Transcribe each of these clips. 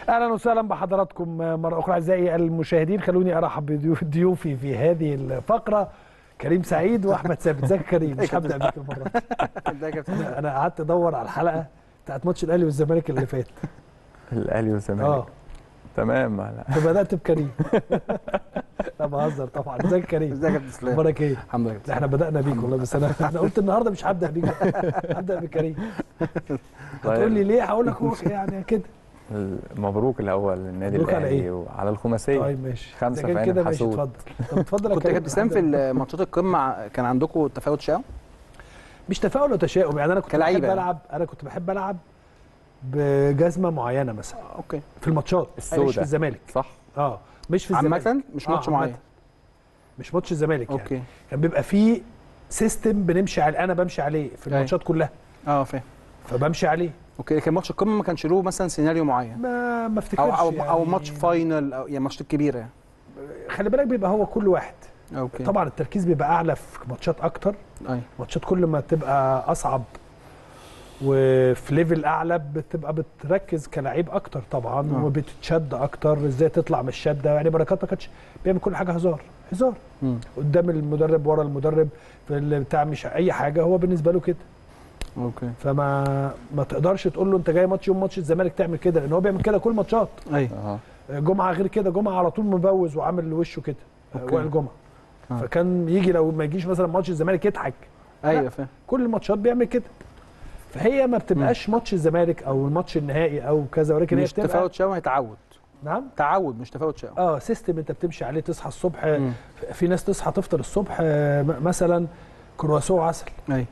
اهلا وسهلا بحضراتكم مره اخرى اعزائي المشاهدين خلوني ارحب بضيوفي في هذه الفقره كريم سعيد واحمد ثابت ازيك يا كريم مش هبدا بيك المره دي. انا قعدت ادور على الحلقه بتاعت ماتش الاهلي والزمالك اللي فات الاهلي والزمالك اه تمام لا. فبدات بكريم لا بهزر طبعا ازيك يا كريم ازيك يا كابتن اسلام اخبارك ايه؟ الحمد لله لا احنا بدانا بيك والله بس انا انا قلت النهارده مش هبدا بيك هبدا بكريم هتقول لي ليه هقول لك هو يعني كده مبروك الاول للنادي مبروك على الاهلي إيه؟ وعلى الخماسيه طيب ماشي خمسة إذا كان في عين كده ماشي الحسود. اتفضل طب اتفضل يا كنت يا كريم كابتن اسلام في ماتشات القمه كان عندكم تفاوت شقاوه مش تفاؤل وتشاؤم يعني انا كنت بحب كلعيبة يعني. العب انا كنت بحب العب بجزمه معينه مثلا اوكي في الماتشات السوداء. مش في الزمالك صح اه مش في الزمالك عامه مش آه، ماتش عامة. معين مش ماتش الزمالك يعني اوكي كان بيبقى فيه سيستم بنمشي عليه انا بمشي عليه في أيوة. الماتشات كلها اه فاهم فبمشي عليه اوكي لكن ماتش القمه ما كانش له مثلا سيناريو معين ما ما افتكرش او او يعني او ماتش فاينل او يعني ماتشات كبيره يعني خلي بالك بيبقى هو كل واحد اوكي طبعا التركيز بيبقى اعلى في ماتشات اكتر ايوه ماتشات كل ما تبقى اصعب وفي ليفل اعلى بتبقى بتركز كلاعب اكتر طبعا آه. وبتتشد اكتر ازاي تطلع من الشده يعني بركات ما كانش بيعمل كل حاجه هزار هزار مم. قدام المدرب ورا المدرب في ال- بتاع مش اي حاجه هو بالنسبه له كده اوكي فما ما تقدرش تقول له انت جاي ماتش يوم ماتش الزمالك تعمل كده لان هو بيعمل كده كل ماتشات ايوه اه جمعه غير كده جمعه على طول مبوز وعامل وشه كده أوكي. وائل جمعه آه. فكان يجي لو ما يجيش مثلا ماتش الزمالك يضحك ايوه فاهم كل الماتشات بيعمل كده فهي ما بتبقاش ماتش الزمالك او الماتش النهائي او كذا ولكن هي مش بتبقى تفاوت شقاوه هي تعود نعم تعود مش تفاوت شقاوه اه سيستم انت بتمشي عليه تصحى الصبح مم. في ناس تصحى تفطر الصبح آه، م- مثلا كرواسون وعسل ايوه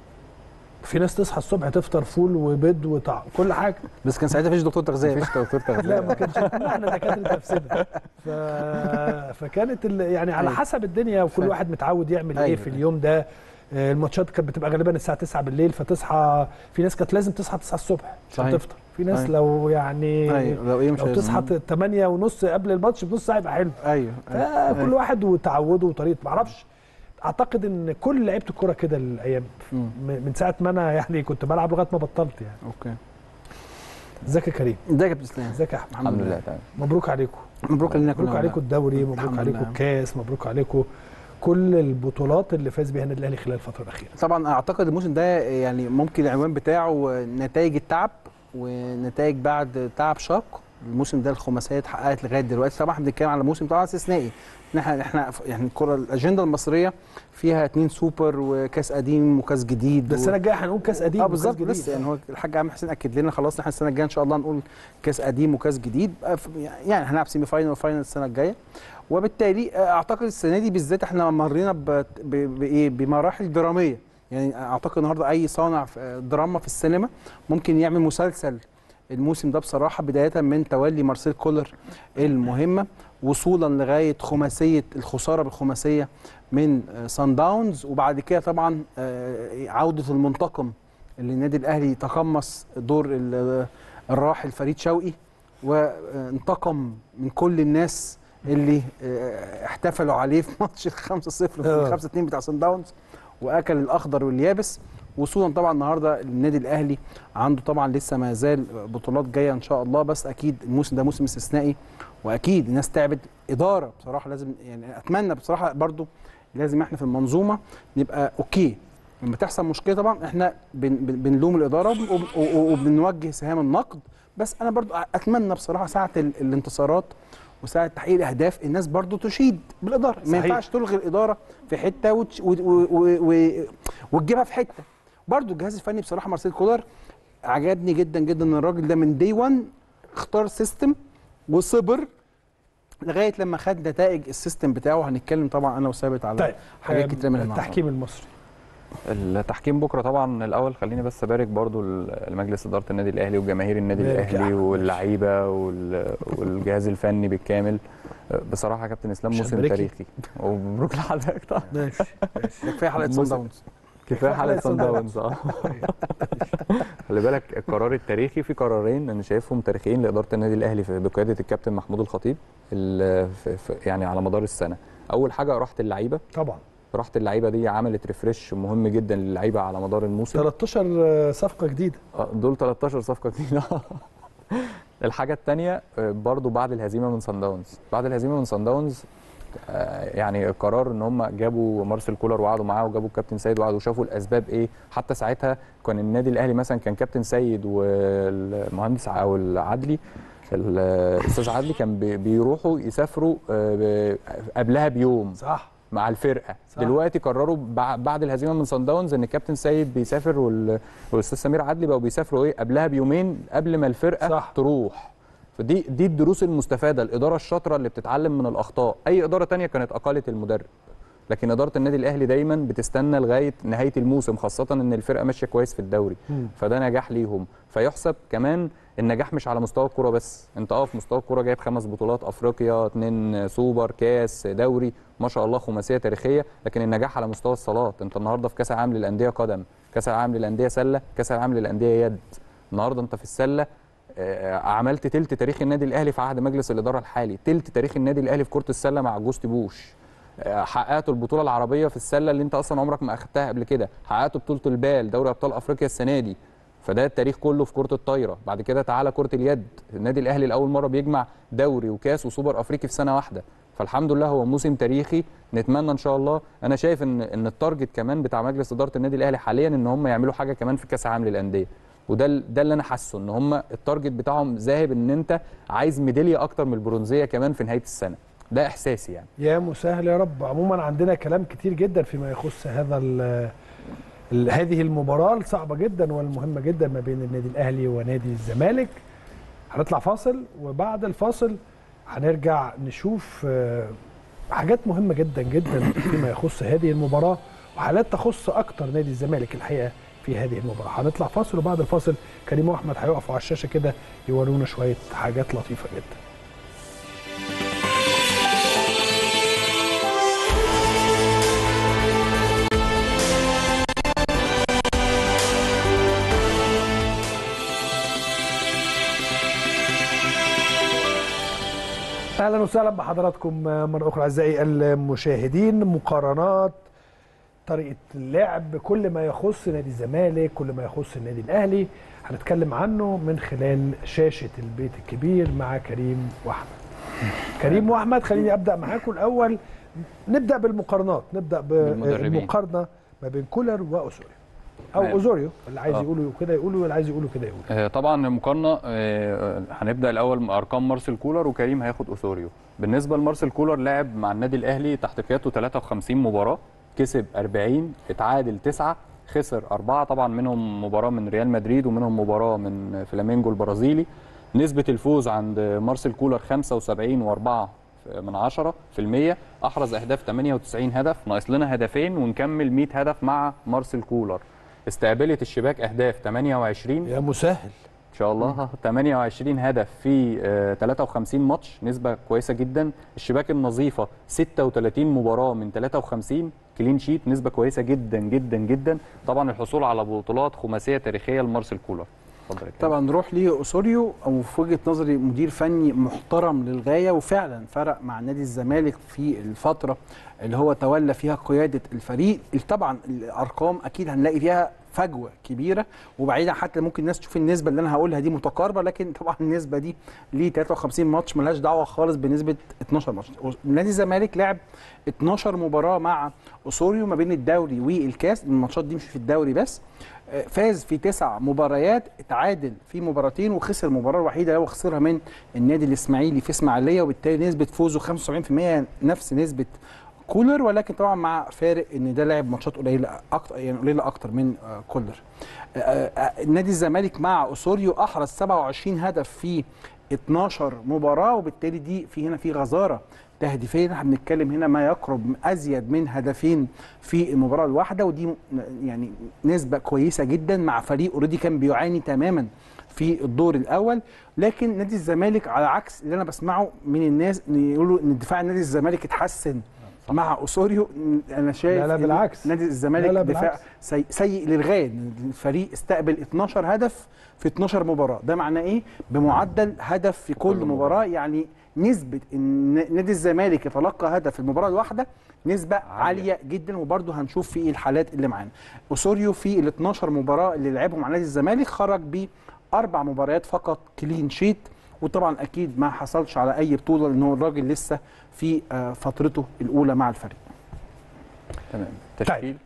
في ناس تصحى الصبح تفطر فول وبيض وطعم كل حاجه بس كان ساعتها مفيش دكتور تغذيه مفيش توفير لا تغذيه ما كانش احنا دكاتره نفسنا ف... فكانت ال... يعني على أيوة. حسب الدنيا وكل فاهم. واحد متعود يعمل ايه أيوة. في اليوم ده آه، الماتشات كانت بتبقى غالبا الساعه 9 بالليل فتصحى في ناس كانت لازم تصحى 9 الصبح عشان صحيح. تفطر في ناس أيوة. لو يعني ايوه لو ايه مش لو هيزن. تصحى 8 ونص قبل الماتش بنص ساعه يبقى حلو ايوه فكل واحد وتعوده وطريقه معرفش اعتقد ان كل لعيبه الكوره كده الايام مم. م- من ساعه ما انا يعني كنت بلعب لغايه ما بطلت يعني اوكي ازيك يا كريم ده يا كابتن اسلام ازيك يا احمد الحمد لله تمام مبروك عليكم مبروك لنا كلنا مبروك عليكم الدوري مبروك الحمد عليكم لله. الكاس مبروك عليكم كل البطولات اللي فاز بيها النادي الاهلي خلال الفتره الاخيره طبعا اعتقد الموسم ده يعني ممكن العنوان بتاعه نتائج التعب ونتائج بعد تعب شاق الموسم ده الخماسيه اتحققت لغايه دلوقتي طبعا احنا بنتكلم على موسم طبعا استثنائي إن احنا احنا يعني الكره الاجنده المصريه فيها اتنين سوبر وكاس قديم وكاس جديد ده و- السنه الجايه هنقول كاس قديم اه وكاس بالظبط جديد. لسه يعني هو الحاج عامر حسين اكد لنا خلاص احنا السنه الجايه ان شاء الله هنقول كاس قديم وكاس جديد آه، ف- يعني هنلعب سيمي فاينل وفاينل السنه الجايه وبالتالي آه، اعتقد السنه دي بالذات احنا مرينا ب- ب- بايه بمراحل دراميه يعني اعتقد النهارده اي صانع في- آه، دراما في السينما ممكن يعمل مسلسل الموسم ده بصراحه بدايه من تولي مارسيل كولر المهمه وصولا لغايه خماسيه الخساره بالخماسيه من آه، سان داونز وبعد كده طبعا آه، عوده المنتقم اللي النادي الاهلي تقمص دور ال- الراحل فريد شوقي وانتقم من كل الناس اللي آه، احتفلوا عليه في ماتش ال 5-0 في آه. ال 5-2 بتاع سان داونز واكل الاخضر واليابس وصولا طبعا النهارده النادي الاهلي عنده طبعا لسه ما زال بطولات جايه ان شاء الله بس اكيد الموسم ده موسم استثنائي واكيد الناس تعبت اداره بصراحه لازم يعني اتمنى بصراحه برضو لازم احنا في المنظومه نبقى اوكي لما تحصل مشكله طبعا احنا بن بن بنلوم الاداره وب- وب- وبنوجه سهام النقد بس انا برضو اتمنى بصراحه ساعه ال- الانتصارات وساعه تحقيق الاهداف الناس برضو تشيد بالاداره ما صحيح. ينفعش تلغي الاداره في حته وتش- و- و- و- و- وتجيبها في حته برضو الجهاز الفني بصراحه مارسيل كولر عجبني جدا جدا ان الراجل ده من دي 1 اختار سيستم وصبر لغايه لما خد نتائج السيستم بتاعه هنتكلم طبعا انا وثابت على طيب حاجات آم، كتير منها التحكيم المصري التحكيم بكره طبعا الاول خليني بس ابارك برضو لمجلس اداره النادي الاهلي وجماهير النادي بارك يا الاهلي أحمد. واللعيبه وال- والجهاز الفني بالكامل بصراحه يا كابتن اسلام مش موسم هنبارك تاريخي ومبروك لحضرتك طبعا ماشي ماشي ده كفايه حلقه سان موسم- داونز كفايه حلقه سان داونز اه خلي بالك القرار التاريخي في قرارين انا شايفهم تاريخيين لاداره النادي الاهلي في- بقياده الكابتن محمود الخطيب ال- في- في- يعني على مدار السنه اول حاجه راحه اللعيبه طبعا راحه اللعيبه دي عملت ريفريش مهم جدا للعيبه على مدار الموسم 13 صفقه جديده آه، دول 13 صفقه جديده الحاجه الثانيه برضو بعد الهزيمه من سان داونز بعد الهزيمه من سان داونز آه، يعني قرار ان هم جابوا مارسيل كولر وقعدوا معاه وجابوا الكابتن سيد وقعدوا وشافوا الاسباب ايه حتى ساعتها كان النادي الاهلي مثلا كان كابتن سيد والمهندس او العدلي الاستاذ عدلي كان بي- بيروحوا يسافروا آه، قبلها بيوم صح مع الفرقه صح. صح. دلوقتي قرروا بع- بعد الهزيمه من صن داونز ان الكابتن سيد بيسافر وال- والاستاذ سمير عدلي بقوا بيسافروا ايه قبلها بيومين قبل ما الفرقه صح. صح. تروح فدي دي الدروس المستفاده الاداره الشاطره اللي بتتعلم من الاخطاء اي اداره تانية كانت اقالت المدرب لكن اداره النادي الاهلي دايما بتستنى لغايه نهايه الموسم خاصه ان الفرقه ماشيه كويس في الدوري مم. فده نجاح ليهم فيحسب كمان النجاح مش على مستوى الكوره بس انت اه في مستوى الكوره جايب خمس بطولات افريقيا اتنين سوبر كاس دوري ما شاء الله خماسيه تاريخيه لكن النجاح على مستوى الصالات انت النهارده في كاس العالم للانديه قدم كاس العالم للانديه سله كاس العالم للانديه يد النهارده انت في السله آه، عملت تلت تاريخ النادي الاهلي في عهد مجلس الاداره الحالي تلت تاريخ النادي الاهلي في كره السله مع جوست بوش آه، حققت البطوله العربيه في السله اللي انت اصلا عمرك ما اخدتها قبل كده حققت بطوله البال دوري ابطال افريقيا السنه دي فده التاريخ كله في كره الطايره بعد كده تعالى كره اليد النادي الاهلي لاول مره بيجمع دوري وكاس وسوبر افريقي في سنه واحده فالحمد لله هو موسم تاريخي نتمنى ان شاء الله انا شايف ان ان التارجت كمان بتاع مجلس اداره النادي الاهلي حاليا ان هم يعملوا حاجه كمان في كاس العالم للانديه وده ال- ده اللي انا حاسه ان هم التارجت بتاعهم ذاهب ان انت عايز ميداليه اكتر من البرونزيه كمان في نهايه السنه ده احساسي يعني يا مسهل يا رب عموما عندنا كلام كتير جدا فيما يخص هذا ال ال هذه المباراة الصعبة جدا والمهمة جدا ما بين النادي الأهلي ونادي الزمالك هنطلع فاصل وبعد الفاصل هنرجع نشوف آه، حاجات مهمة جدا جدا فيما يخص هذه المباراة وحالات تخص أكتر نادي الزمالك الحقيقة في هذه المباراة هنطلع فاصل وبعد الفاصل كريم وأحمد هيقفوا على الشاشة كده يورونا شوية حاجات لطيفة جدا اهلا وسهلا بحضراتكم مره اخرى اعزائي المشاهدين مقارنات طريقه اللعب كل ما يخص نادي الزمالك كل ما يخص النادي الاهلي هنتكلم عنه من خلال شاشه البيت الكبير مع كريم واحمد كريم واحمد خليني ابدا معاكم الاول نبدا بالمقارنات نبدا بالمدربين. بالمقارنه ما بين كولر واوزوريو او تمام. اوزوريو اللي عايز آه. يقولوا كده يقولوا واللي عايز يقولوا كده يقولوا آه، طبعا المقارنه آه، هنبدا الاول ارقام مارسيل كولر وكريم هياخد اوسوريو بالنسبه لمارسيل كولر لعب مع النادي الاهلي تحت قيادته 53 مباراه كسب 40 اتعادل 9 خسر أربعة طبعا منهم مباراة من ريال مدريد ومنهم مباراة من فلامينجو البرازيلي نسبة الفوز عند مارسيل كولر 75 و4 من 10 في المية أحرز أهداف 98 هدف ناقص لنا هدفين ونكمل 100 هدف مع مارسيل كولر استقبلت الشباك أهداف 28 يا مسهل ان شاء الله 28 هدف في آه، 53 ماتش نسبه كويسه جدا الشباك النظيفه 36 مباراه من 53 كلين شيت نسبه كويسه جدا جدا جدا طبعا الحصول على بطولات خماسيه تاريخيه لمارسيل كولر اتفضل يا كريم. طبعا نروح لاوسوريو او في وجهه نظري مدير فني محترم للغايه وفعلا فرق مع نادي الزمالك في الفتره اللي هو تولى فيها قياده الفريق طبعا الارقام اكيد هنلاقي فيها فجوه كبيره وبعيدا حتى ممكن الناس تشوف النسبه اللي انا هقولها دي متقاربه لكن طبعا النسبه دي ل 53 ماتش ملهاش دعوه خالص بنسبه 12 ماتش نادي الزمالك لعب 12 مباراه مع اوسوريو ما بين الدوري والكاس الماتشات دي مش في الدوري بس آه، فاز في تسع مباريات اتعادل في مباراتين وخسر المباراه الوحيده اللي هو خسرها من النادي الاسماعيلي في اسماعيليه وبالتالي نسبه فوزه 75% نفس نسبه كولر ولكن طبعا مع فارق ان ده لعب ماتشات قليله اكتر يعني قليله اكتر من آه، كولر آه، آه، نادي الزمالك مع اوسوريو احرز 27 هدف في 12 مباراه وبالتالي دي في هنا في غزاره تهديفيا احنا بنتكلم هنا ما يقرب من ازيد من هدفين في المباراه الواحده ودي م- يعني نسبه كويسه جدا مع فريق اوريدي كان بيعاني تماما في الدور الاول لكن نادي الزمالك على عكس اللي انا بسمعه من الناس ان يقولوا ان دفاع نادي الزمالك اتحسن مع اوسوريو انا شايف لا لا إن بالعكس. نادي الزمالك لا لا دفاع بالعكس. سيء, سيء للغايه إن الفريق استقبل 12 هدف في 12 مباراه ده معناه ايه بمعدل هدف في كل كل مباراه يعني نسبه ان نادي الزمالك يتلقى هدف في المباراه الواحده نسبه عاليه, عالية جدا وبرده هنشوف في الحالات اللي معانا اوسوريو في ال 12 مباراه اللي لعبهم مع نادي الزمالك خرج باربع مباريات فقط كلين شيت وطبعا اكيد ما حصلش على اي بطوله لان هو الراجل لسه في آه، فترته الاولى مع الفريق تمام تشكيل إيه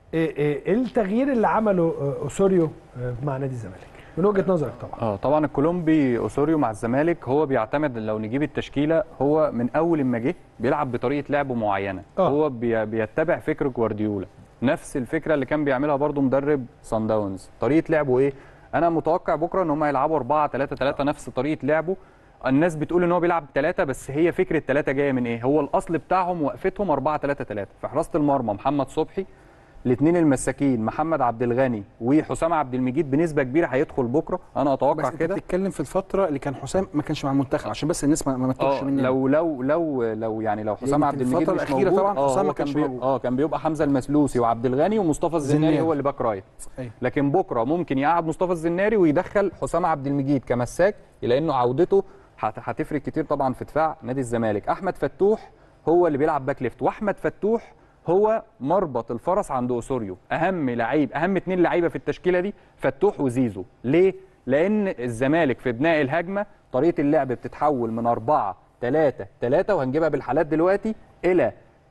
إيه التغيير اللي عمله آه، اوسوريو آه، مع نادي الزمالك من وجهه نظرك طبعا اه طبعا الكولومبي اوسوريو مع الزمالك هو بيعتمد لو نجيب التشكيله هو من اول ما جه بيلعب بطريقه لعب معينه آه. هو بي بيتبع فكر جوارديولا نفس الفكره اللي كان بيعملها برضو مدرب سان داونز طريقه لعبه ايه انا متوقع بكره ان هم يلعبوا 4 3 3 نفس طريقه لعبه الناس بتقول ان هو بيلعب ثلاثة بس هي فكره ثلاثة جايه من ايه هو الاصل بتاعهم وقفتهم 4 3 3 في حراسه المرمى محمد صبحي الاثنين المساكين محمد عبد الغني وحسام عبد المجيد بنسبه كبيره هيدخل بكره انا بس اتوقع انت كده بتتكلم في الفتره اللي كان حسام ما كانش مع المنتخب عشان بس الناس ما ما تتوهش اه مننا لو لو لو لو يعني لو حسام لأن عبد في المجيد الفترة مش الأخيرة موجود طبعاً اه حسام ما هو كان كانش بي... موجود. اه كان بيبقى حمزه المسلوسي وعبد الغني ومصطفى الزناري زناري. هو اللي باك رايت أيوة. لكن بكره ممكن يقعد مصطفى الزناري ويدخل حسام عبد المجيد كمساك لانه عودته هت- هتفرق كتير طبعا في دفاع نادي الزمالك احمد فتوح هو اللي بيلعب باك ليفت واحمد فتوح هو مربط الفرس عند اوسوريو اهم لعيب اهم اتنين لعيبه في التشكيله دي فتوح وزيزو ليه لان الزمالك في بناء الهجمه طريقه اللعب بتتحول من 4 3 3 وهنجيبها بالحالات دلوقتي الى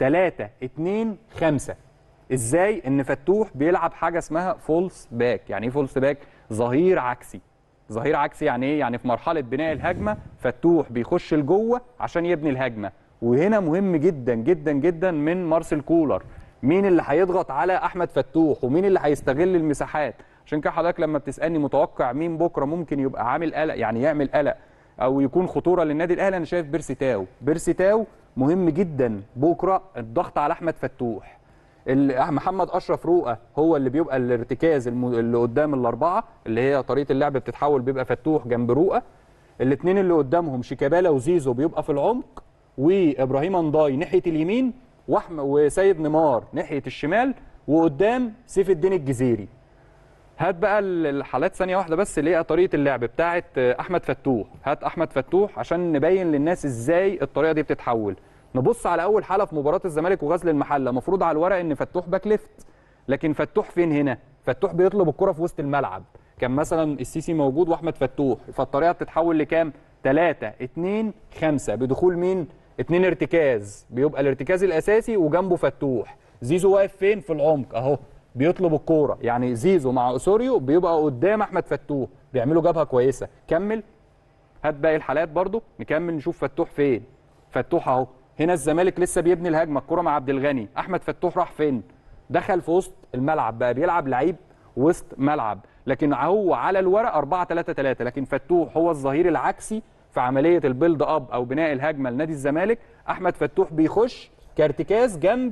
3 2 5 ازاي ان فتوح بيلعب حاجه اسمها فولس باك يعني ايه فولس باك ظهير عكسي ظهير عكسي يعني ايه يعني في مرحله بناء الهجمه فتوح بيخش لجوه عشان يبني الهجمه وهنا مهم جدا جدا جدا من مارسيل كولر مين اللي هيضغط على احمد فتوح ومين اللي هيستغل المساحات عشان كده حضرتك لما بتسالني متوقع مين بكره ممكن يبقى عامل قلق يعني يعمل قلق او يكون خطوره للنادي الاهلي انا شايف بيرسي تاو بيرسي تاو مهم جدا بكره الضغط على احمد فتوح ال- محمد اشرف رؤى هو اللي بيبقى الارتكاز الم- اللي قدام الاربعه اللي هي طريقه اللعب بتتحول بيبقى فتوح جنب رؤى الاثنين اللي قدامهم شيكابالا وزيزو بيبقى في العمق وابراهيم انضاي ناحيه اليمين واحمد وسيد نيمار ناحيه الشمال وقدام سيف الدين الجزيري هات بقى ال- الحالات ثانيه واحده بس اللي هي طريقه اللعب بتاعه آه، احمد فتوح هات احمد فتوح عشان نبين للناس ازاي الطريقه دي بتتحول نبص على اول حاله في مباراه الزمالك وغزل المحله المفروض على الورق ان فتوح باك ليفت لكن فتوح فين هنا فتوح بيطلب الكره في وسط الملعب كان مثلا السيسي موجود واحمد فتوح فالطريقه بتتحول لكام 3 2 5 بدخول مين اتنين ارتكاز بيبقى الارتكاز الاساسي وجنبه فتوح زيزو واقف فين في العمق اهو بيطلب الكوره يعني زيزو مع اسوريو بيبقى قدام احمد فتوح بيعملوا جبهه كويسه كمل هات باقي الحالات برضو نكمل نشوف فتوح فين فتوح اهو هنا الزمالك لسه بيبني الهجمه الكره مع عبد الغني احمد فتوح راح فين دخل في وسط الملعب بقى بيلعب لعيب وسط ملعب لكن هو على الورق 4 3 3 لكن فتوح هو الظهير العكسي في عمليه البيلد اب او بناء الهجمه لنادي الزمالك احمد فتوح بيخش كارتكاز جنب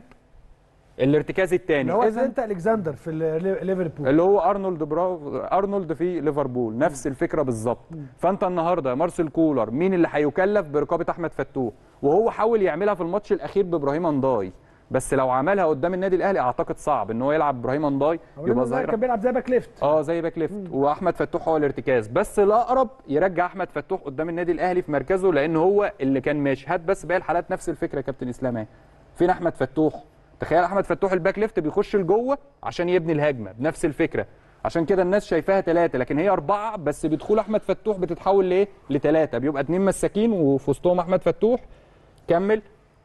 الارتكاز الثاني اللي هو انت الكسندر في ال- ليفربول اللي هو ارنولد براو ارنولد في ليفربول نفس الفكره بالظبط فانت النهارده يا مارسيل كولر مين اللي هيكلف برقابه احمد فتوح وهو حاول يعملها في الماتش الاخير بابراهيم انداي بس لو عملها قدام النادي الاهلي اعتقد صعب ان هو يلعب ابراهيم انداي يبقى ظاهر كان بيلعب زي باك ليفت اه زي باك ليفت واحمد فتوح هو الارتكاز بس الاقرب يرجع احمد فتوح قدام النادي الاهلي في مركزه لان هو اللي كان ماشي هات بس باقي الحالات نفس الفكره يا كابتن اسلام اهي فين احمد فتوح تخيل احمد فتوح الباك ليفت بيخش لجوه عشان يبني الهجمه بنفس الفكره عشان كده الناس شايفاها ثلاثه لكن هي اربعه بس بدخول احمد فتوح بتتحول لايه لثلاثه بيبقى اثنين مساكين وفي وسطهم احمد فتوح كمل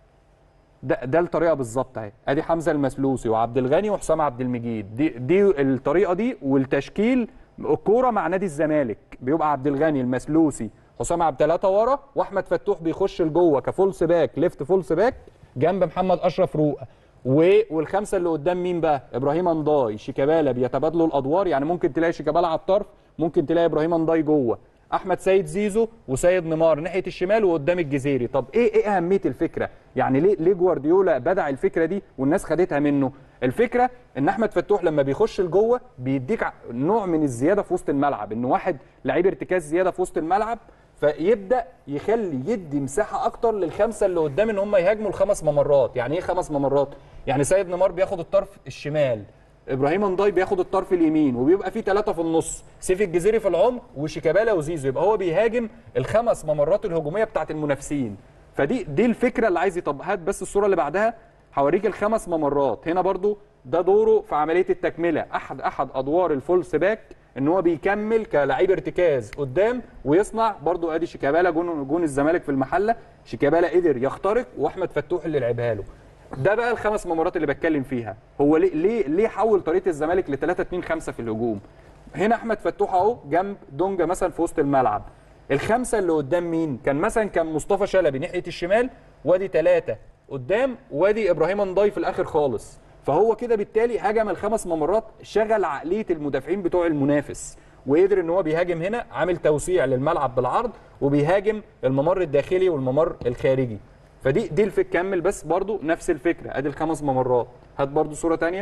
ده ده الطريقه بالظبط اهي ادي حمزه المسلوسي وعبد الغني وحسام عبد المجيد دي دي الطريقه دي والتشكيل الكوره مع نادي الزمالك بيبقى عبد الغني المسلوسي حسام عبد ثلاثه ورا واحمد فتوح بيخش لجوه كفولس باك ليفت فولس باك جنب محمد اشرف رؤى و- والخمسه اللي قدام مين بقى ابراهيم انداي شيكابالا بيتبادلوا الادوار يعني ممكن تلاقي شيكابالا على الطرف ممكن تلاقي ابراهيم انداي جوه احمد سيد زيزو وسيد نيمار ناحيه الشمال وقدام الجزيري طب ايه ايه اهميه الفكره يعني ليه ليه جوارديولا بدع الفكره دي والناس خدتها منه الفكره ان احمد فتوح لما بيخش لجوه بيديك ع- نوع من الزياده في وسط الملعب ان واحد لعيب ارتكاز زياده في وسط الملعب فيبدا يخلي يدي مساحه اكتر للخمسه اللي قدام ان هم يهاجموا الخمس ممرات يعني ايه خمس ممرات يعني سيد نيمار بياخد الطرف الشمال ابراهيم انداي بياخد الطرف اليمين وبيبقى في ثلاثه في النص سيف الجزيري في العمق وشيكابالا وزيزو يبقى هو بيهاجم الخمس ممرات الهجوميه بتاعت المنافسين فدي دي الفكره اللي عايز يطبقها هات بس الصوره اللي بعدها هوريك الخمس ممرات هنا برضو ده دوره في عمليه التكمله احد احد ادوار الفولس باك ان هو بيكمل كلاعب ارتكاز قدام ويصنع برضو ادي شيكابالا جون جون الزمالك في المحله شيكابالا قدر يخترق واحمد فتوح اللي لعبها له ده بقى الخمس مباريات اللي بتكلم فيها هو ليه ليه ليه حول طريقه الزمالك ل 3 2 5 في الهجوم هنا احمد فتوح اهو جنب دونجا مثلا في وسط الملعب الخمسه اللي قدام مين كان مثلا كان مصطفى شلبي ناحيه الشمال وادي ثلاثه قدام وادي ابراهيم نضاي في الاخر خالص فهو كده بالتالي هجم الخمس ممرات شغل عقليه المدافعين بتوع المنافس وقدر ان هو بيهاجم هنا عامل توسيع للملعب بالعرض وبيهاجم الممر الداخلي والممر الخارجي فدي دي الفكره كمل بس برضو نفس الفكره ادي الخمس ممرات هات برضو صوره ثانيه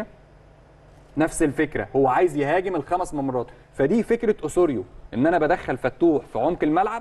نفس الفكره هو عايز يهاجم الخمس ممرات فدي فكره اسوريو ان انا بدخل فتوح في عمق الملعب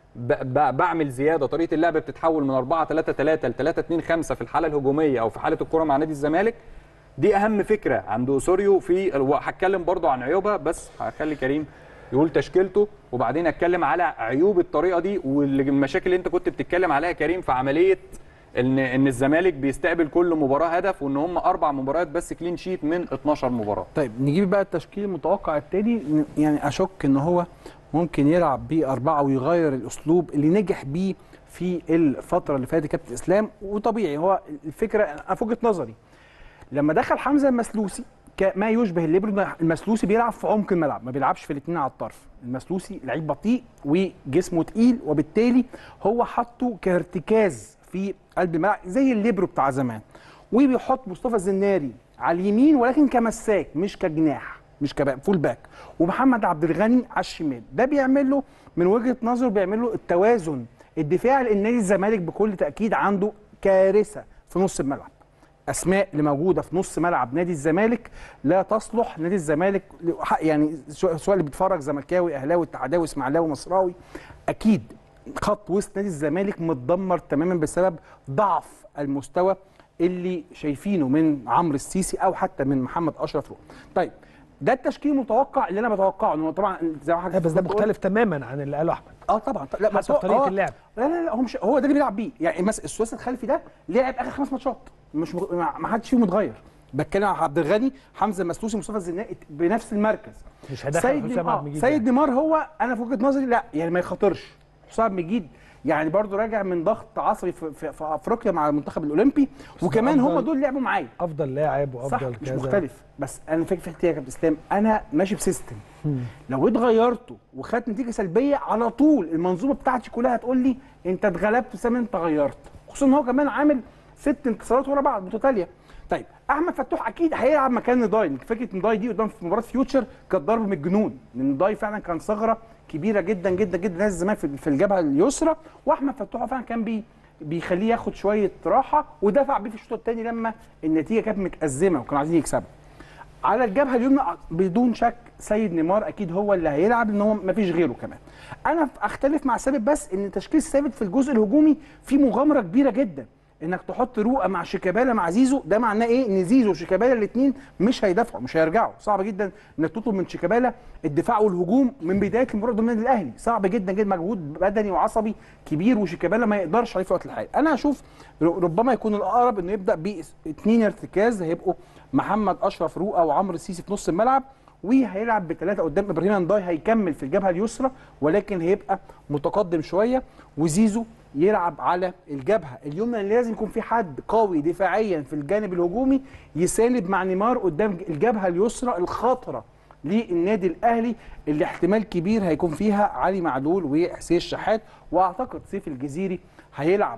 بعمل زياده طريقه اللعب بتتحول من 4 3 3 ل 3 2 5 في الحاله الهجوميه او في حاله الكره مع نادي الزمالك دي اهم فكره عند اسوريو في هتكلم برضو عن عيوبها بس هخلي كريم يقول تشكيلته وبعدين اتكلم على عيوب الطريقه دي والمشاكل اللي انت كنت بتتكلم عليها كريم في عمليه ان ان الزمالك بيستقبل كل مباراه هدف وان هم اربع مباريات بس كلين شيت من 12 مباراه طيب نجيب بقى التشكيل المتوقع التاني يعني اشك ان هو ممكن يلعب باربعه ويغير الاسلوب اللي نجح بيه في الفتره اللي فاتت كابتن اسلام وطبيعي هو الفكره انا في وجهه نظري لما دخل حمزه المسلوسي ما يشبه الليبرو المسلوسي بيلعب في عمق الملعب ما بيلعبش في الاثنين على الطرف المسلوسي لعيب بطيء وجسمه تقيل وبالتالي هو حطه كارتكاز في قلب الملعب زي الليبرو بتاع زمان وبيحط مصطفى الزناري على اليمين ولكن كمساك مش كجناح مش كفول باك ومحمد عبد الغني على الشمال ده بيعمل له من وجهه نظره بيعمل له التوازن الدفاعي لان نادي الزمالك بكل تاكيد عنده كارثه في نص الملعب اسماء اللي موجوده في نص ملعب نادي الزمالك لا تصلح نادي الزمالك يعني سواء اللي بيتفرج زملكاوي اهلاوي اتحداوي اسماعيلاوي مصراوي اكيد خط وسط نادي الزمالك متدمر تماما بسبب ضعف المستوى اللي شايفينه من عمرو السيسي او حتى من محمد اشرف روح طيب ده التشكيل المتوقع اللي انا بتوقعه انه طبعا زي ما حضرتك بس ده مختلف تماما عن اللي قاله احمد اه طبعا لا بس طريقه اللعب لا لا لا هو مش هو ده اللي بيلعب بيه يعني مثلا الثلاثي الخلفي ده لعب اخر خمس ماتشات مش مغ... ما حدش فيهم اتغير بتكلم عن عبد الغني حمزه المسلوسي مصطفى الزناقي بنفس المركز مش هدخل سيد حسام عبد المجيد سيد نيمار هو انا في وجهه نظري لا يعني ما يخاطرش حسام عبد المجيد يعني برضو راجع من ضغط عصبي في, في, في افريقيا مع المنتخب الاولمبي وكمان هم دول لعبوا معايا افضل لاعب وافضل صح مش مختلف بس انا فكره في يا كابتن اسلام انا ماشي بسيستم لو اتغيرته وخدت نتيجه سلبيه على طول المنظومه بتاعتي كلها هتقول لي انت اتغلبت بسبب انت غيرت خصوصا ان هو كمان عامل ست انتصارات ورا بعض متتاليه طيب احمد فتوح اكيد هيلعب مكان نضاي فكره نضاي دي قدام في مباراه فيوتشر كانت ضرب من الجنون لان نضاي فعلا كان ثغره كبيره جدا جدا جدا ناس زمان في الجبهه اليسرى واحمد فتوح فعلا كان بي بيخليه ياخد شويه راحه ودفع بيه في الشوط الثاني لما النتيجه كانت متازمه وكانوا عايزين يكسبوا على الجبهه اليمنى بدون شك سيد نيمار اكيد هو اللي هيلعب لان هو ما فيش غيره كمان انا اختلف مع ثابت بس ان تشكيل ثابت في الجزء الهجومي فيه مغامره كبيره جدا انك تحط رؤى مع شيكابالا مع زيزو ده معناه ايه ان زيزو وشيكابالا الاثنين مش هيدافعوا مش هيرجعوا صعب جدا انك تطلب من شيكابالا الدفاع والهجوم من بدايه المباراه ضمن النادي الاهلي صعب جدا جدا مجهود بدني وعصبي كبير وشيكابالا ما يقدرش عليه في الوقت الحالي انا اشوف ربما يكون الاقرب انه يبدا باثنين ارتكاز هيبقوا محمد اشرف رؤى وعمرو السيسي في نص الملعب وهيلعب بثلاثه قدام ابراهيم انداي هيكمل في الجبهه اليسرى ولكن هيبقى متقدم شويه وزيزو يلعب على الجبهه اليمنى اللي لازم يكون في حد قوي دفاعيا في الجانب الهجومي يساند مع نيمار قدام الجبهه اليسرى الخطره للنادي الاهلي اللي احتمال كبير هيكون فيها علي معلول وحسين الشحات واعتقد سيف الجزيري هيلعب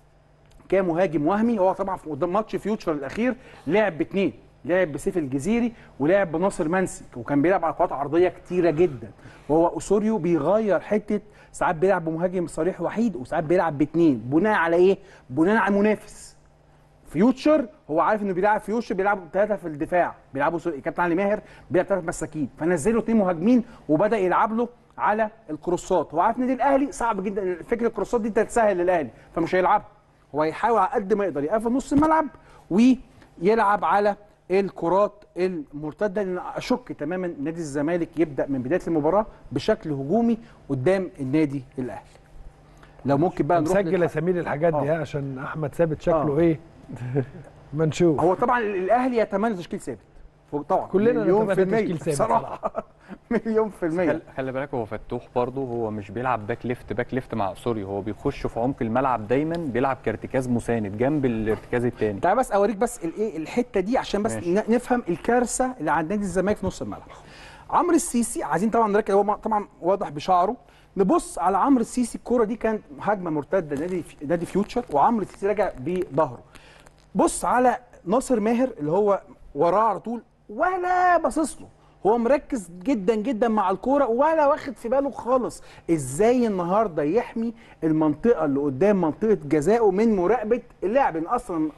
كمهاجم وهمي هو طبعا قدام ماتش فيوتشر الاخير لعب باثنين لعب بسيف الجزيري ولعب بناصر منسي وكان بيلعب على قوات عرضيه كتيره جدا وهو اسوريو بيغير حته ساعات بيلعب بمهاجم صريح وحيد وساعات بيلعب باثنين بناء على ايه؟ بناء على المنافس فيوتشر هو عارف انه بيلعب فيوتشر بيلعبوا ثلاثه في الدفاع بيلعبوا كابتن علي ماهر بيلعب ثلاثه مساكين فنزله اثنين مهاجمين وبدا يلعب له على الكروسات هو عارف النادي الاهلي صعب جدا فكره الكروسات دي تتسهل للاهلي فمش هيلعبها هو هيحاول على قد ما يقدر يقفل نص الملعب ويلعب على الكرات المرتده لان اشك تماما نادي الزمالك يبدا من بدايه المباراه بشكل هجومي قدام النادي الاهلي لو ممكن بقى نروح نسجل يا سمير الحاجات دي آه. عشان احمد ثابت شكله آه. ايه ما نشوف هو طبعا الاهلي يتمنى تشكيل ثابت طبعا كلنا نتمنى تشكيل ثابت صراحه مليون في المية خلي بالك هو فتوح برضه هو مش بيلعب باك ليفت باك ليفت مع سوري هو بيخش في عمق الملعب دايما بيلعب كارتكاز مساند جنب الارتكاز الثاني تعال بس اوريك بس الايه الحته دي عشان بس ماشي. نفهم الكارثه اللي عند نادي الزمالك في نص الملعب عمرو السيسي عايزين طبعا نركز هو طبعا واضح بشعره نبص على عمرو السيسي الكوره دي كانت هجمه مرتده نادي نادي فيوتشر وعمرو السيسي راجع بظهره بص على ناصر ماهر اللي هو وراه على طول ولا باصص له هو مركز جدا جدا مع الكوره ولا واخد في باله خالص ازاي النهارده يحمي المنطقه اللي قدام منطقه جزائه من مراقبه اللاعب ان اصلا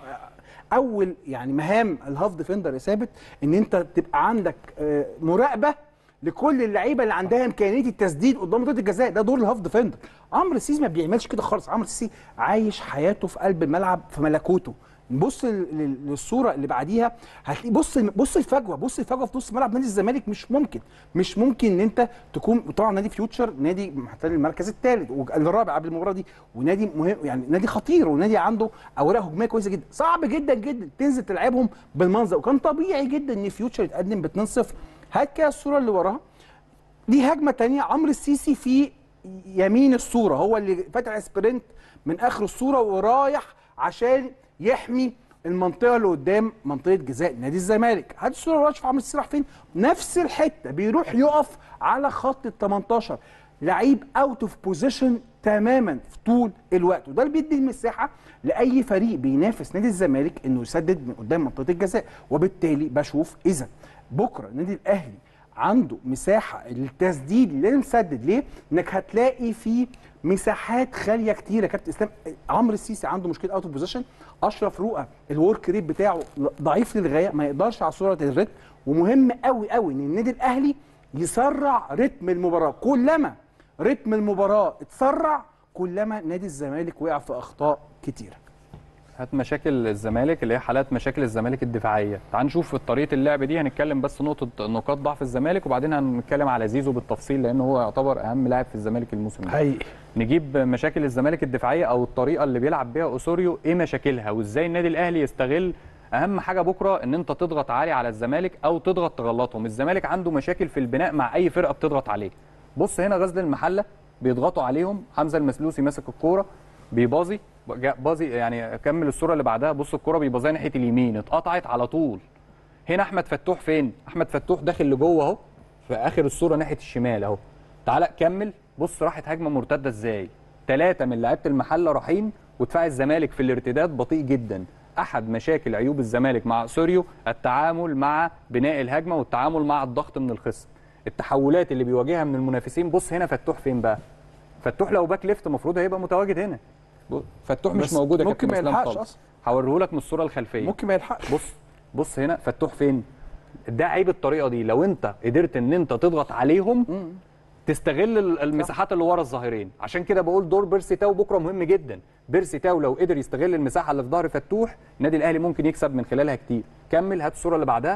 اول يعني مهام الهاف ديفندر يا ثابت ان انت تبقى عندك مراقبه لكل اللعيبه اللي عندها امكانيه التسديد قدام منطقه الجزاء ده دور الهاف ديفندر عمرو السيسي ما بيعملش كده خالص عمرو السيسي عايش حياته في قلب الملعب في ملكوته بص للصوره اللي بعديها هتلاقي بص بص الفجوه بص الفجوه في نص ملعب نادي الزمالك مش ممكن مش ممكن ان انت تكون طبعا نادي فيوتشر نادي محتل المركز الثالث والرابع قبل المباراه دي ونادي مهم يعني نادي خطير ونادي عنده اوراق هجوميه كويسه جدا صعب جدا جدا تنزل تلعبهم بالمنظر وكان طبيعي جدا ان فيوتشر يتقدم ب 2-0 هات كده الصوره اللي وراها دي هجمه ثانيه عمرو السيسي في يمين الصوره هو اللي فاتح سبرنت من اخر الصوره ورايح عشان يحمي المنطقه اللي قدام منطقه جزاء نادي الزمالك هات الصوره ورا شوف عمرو السيسي راح فين نفس الحته بيروح يقف على خط ال 18 لعيب اوت اوف بوزيشن تماما في طول الوقت وده اللي بيدي المساحه لاي فريق بينافس نادي الزمالك انه يسدد من قدام منطقه الجزاء وبالتالي بشوف اذا بكره النادي الاهلي عنده مساحه للتسديد لازم يسدد ليه؟ انك هتلاقي في مساحات خاليه كتيره كابتن اسلام عمرو السيسي عنده مشكله اوت اوف بوزيشن اشرف رؤى الورك ريت بتاعه ضعيف للغايه ما يقدرش على سرعه الريتم ومهم قوي قوي ان النادي الاهلي يسرع رتم المباراه كلما رتم المباراه اتسرع كلما نادي الزمالك وقع في اخطاء كتيره هات مشاكل الزمالك اللي هي حالات مشاكل الزمالك الدفاعيه تعال نشوف طريقه اللعب دي هنتكلم بس نقطه نقاط ضعف الزمالك وبعدين هنتكلم على زيزو بالتفصيل لان هو يعتبر اهم لاعب في الزمالك الموسم ده حقيقي نجيب مشاكل الزمالك الدفاعيه او الطريقه اللي بيلعب بيها اوسوريو ايه مشاكلها وازاي النادي الاهلي يستغل اهم حاجه بكره ان انت تضغط عالي على الزمالك او تضغط تغلطهم الزمالك عنده مشاكل في البناء مع اي فرقه بتضغط عليه بص هنا غزل المحله بيضغطوا عليهم حمزه المسلوسي ماسك الكوره بيباظي باظي يعني كمل الصوره اللي بعدها بص الكوره بيباظيها ناحيه اليمين اتقطعت على طول هنا احمد فتوح فين احمد فتوح داخل لجوه اهو في اخر الصوره ناحيه الشمال اهو تعالى كمل بص راحت هجمه مرتده ازاي ثلاثه من لعيبه المحله رايحين ودفاع الزمالك في الارتداد بطيء جدا احد مشاكل عيوب الزمالك مع سوريو التعامل مع بناء الهجمه والتعامل مع الضغط من الخصم التحولات اللي بيواجهها من المنافسين بص هنا فتوح فين بقى فتوح لو باك ليفت المفروض هيبقى متواجد هنا فتوح مش موجود يا ممكن ما يلحقش اصلا هوريه لك من الصوره الخلفيه ممكن ما يلحقش بص بص هنا فتوح فين ده عيب الطريقه دي لو انت قدرت ان انت تضغط عليهم مم. تستغل المساحات اللي ورا الظاهرين عشان كده بقول دور بيرسي تاو بكره مهم جدا بيرسي تاو لو قدر يستغل المساحه اللي في ظهر فتوح النادي الاهلي ممكن يكسب من خلالها كتير كمل هات الصوره اللي بعدها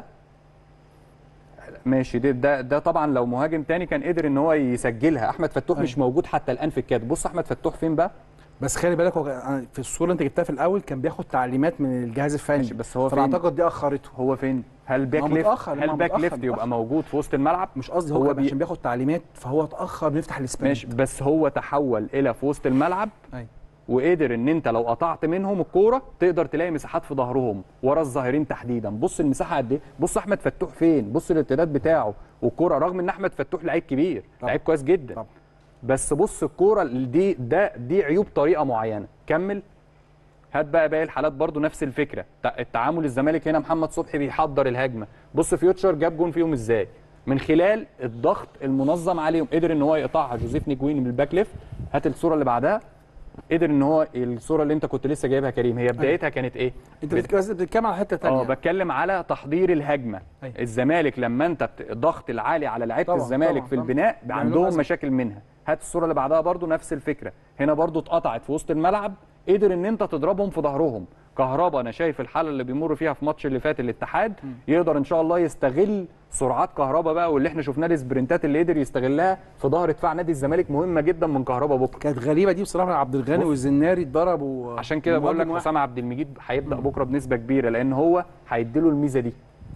ماشي ده, ده ده طبعا لو مهاجم تاني كان قدر ان هو يسجلها احمد فتوح مش موجود حتى الان في الكاد بص احمد فتوح فين بقى بس خلي بالك هو في الصوره انت جبتها في الاول كان بياخد تعليمات من الجهاز الفني ماشي بس هو فين اعتقد دي اخرته هو فين هل باك ليفت هل باك ليفت يبقى موجود في وسط الملعب مش قصدي هو, هو بي... عشان بياخد تعليمات فهو اتاخر بنفتح السبرنت ماشي بس هو تحول الى في وسط الملعب أي. وقدر ان انت لو قطعت منهم الكوره تقدر تلاقي مساحات في ظهرهم ورا الظاهرين تحديدا بص المساحه قد ايه بص احمد فتوح فين بص الارتداد بتاعه والكوره رغم ان احمد فتوح لعيب كبير لعيب كويس جدا طبعا. بس بص الكوره دي ده دي عيوب طريقه معينه كمل هات بقى باقي الحالات برضو نفس الفكره التعامل الزمالك هنا محمد صبحي بيحضر الهجمه بص فيوتشر جاب جون فيهم ازاي من خلال الضغط المنظم عليهم قدر ان هو يقطعها جوزيف نجوين من الباك ليفت هات الصوره اللي بعدها قدر ان هو الصوره اللي انت كنت لسه جايبها كريم هي بدايتها كانت ايه انت بتتكلم على حته ثانيه اه بتكلم على تحضير الهجمه أي. الزمالك لما انت الضغط العالي على لعيبه الزمالك طبعًا في البناء طبعًا عندهم مشاكل منها هات الصوره اللي بعدها برضو نفس الفكره هنا برضو اتقطعت في وسط الملعب قدر ان انت تضربهم في ظهرهم كهربا انا شايف الحاله اللي بيمر فيها في ماتش اللي فات الاتحاد م. يقدر ان شاء الله يستغل سرعات كهربا بقى واللي احنا شفناه السبرنتات اللي قدر يستغلها في ظهر دفاع نادي الزمالك مهمه جدا من كهربا بكره كانت غريبه دي بصراحه عبد الغني والزناري اتضربوا عشان كده بقول لك حسام عبد المجيد هيبدا بكره بنسبه كبيره لان هو هيديله الميزه دي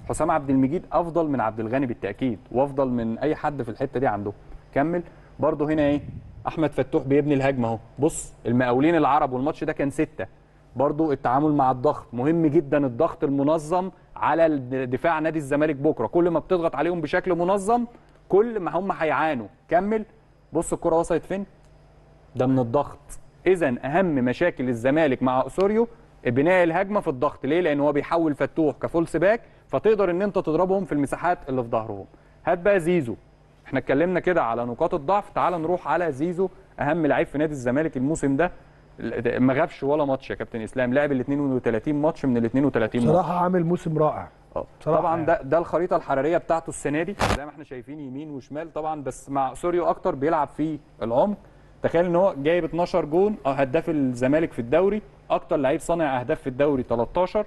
حسام عبد المجيد افضل من عبد الغني بالتاكيد وافضل من اي حد في الحته دي عنده كمل برضه هنا ايه احمد فتوح بيبني الهجمه اهو بص المقاولين العرب والماتش ده كان ستة برضه التعامل مع الضغط مهم جدا الضغط المنظم على دفاع نادي الزمالك بكره كل ما بتضغط عليهم بشكل منظم كل ما هم هيعانوا كمل بص الكره وصلت فين ده من الضغط اذا اهم مشاكل الزمالك مع اسوريو بناء الهجمه في الضغط ليه لان هو بيحول فتوح كفولس باك فتقدر ان انت تضربهم في المساحات اللي في ظهرهم هات بقى زيزو احنا اتكلمنا كده على نقاط الضعف تعال نروح على زيزو اهم لعيب في نادي الزمالك الموسم ده ما غابش ولا ماتش يا كابتن اسلام لعب ال 32 ماتش من ال 32 ماتش بصراحه عامل موسم رائع اه طبعا يعني. ده ده الخريطه الحراريه بتاعته السنه دي زي ما احنا شايفين يمين وشمال طبعا بس مع سوريو اكتر بيلعب في العمق تخيل ان هو جايب 12 جون هداف الزمالك في الدوري اكتر لعيب صانع اهداف في الدوري 13